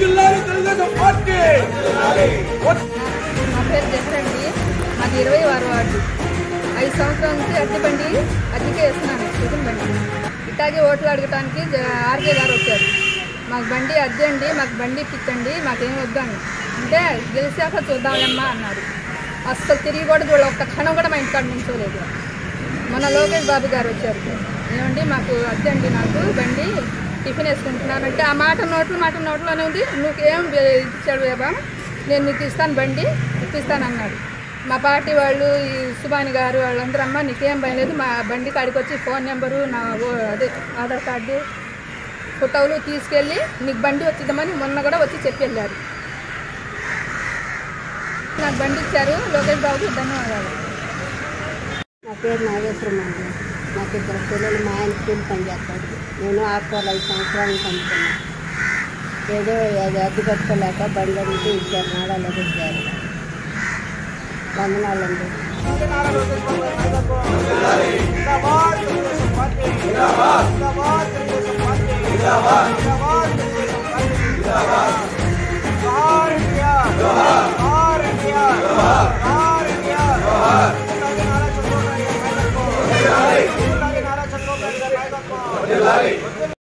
వర్దిల్లాలి తెలుగుదేశం పార్టీ నా పేరు జహరండి మాది ఇరవై ఆరు వార్డు ఐదు సంవత్సరాల నుంచి అద్దె బండి అద్దెకే వేస్తున్నాను టిఫిన్ బండి ఇట్లాగే ఓట్లు అడగటానికి జ- ఆర్కే గారు వచ్చారు మాకు బండి అద్దె అండి మాకు బండి ఇప్పించండి మాకేం వద్దండి అంటే గెలిచాక చూద్దామమ్మా అన్నారు అస్సలు తిరిగి కూడా చూడ ఒక్క క్షణం కూడా మా ఇంటికాడ నుంచోలేదు మన లోకేష్ బాబు గారు వచ్చారు ఏమండి మాకు అద్దె అండి నాకు బండి టిఫిన్ వేసుకుంటున్నానంటే ఆ మాట నోట్లు మాట నోట్లోనే ఉంది నువ్వేం ఇచ్చాడు బాబా నేను నీకు ఇస్తాను బండి ఇప్పిస్తాను అన్నాడు మా పార్టీ వాళ్ళు ఈ సుబాని గారు వాళ్ళందరూ అమ్మ నీకేం భయం లేదు మా బండి కాడికి వచ్చి ఫోన్ నెంబరు నా ఓ- అదే ఆధార్ కార్డు ఫోటోలు తీసుకెళ్ళి నీకు బండి వచ్చిద్దామని మొన్న కూడా వచ్చి చెప్పి వెళ్ళారు నాకు బండి ఇచ్చారు లోకేష్ బాబుకి ధన్యవాదాలు నా పేరు నాగేశ్వరం అండి నాకు ఇద్దరు పిల్లలు మా ఆయన స్కూల్ పని చేస్తాడు నేను ఆకుకూరలు ఐదు సంవత్సరాల నుంచి అమ్ముతున్నాను ఏదో అది అడ్డు కట్టుకోలేక బండి అడిగితే ఇచ్చారు నాడాలు ఇచ్చారు వందనాలండి నారా లోకేష్ బాబు గారి నాయకత్వం. జిందాబాద్ తెలుగుదేశం పార్టీ జిందాబాద్ తెలుగుదేశం పార్టీ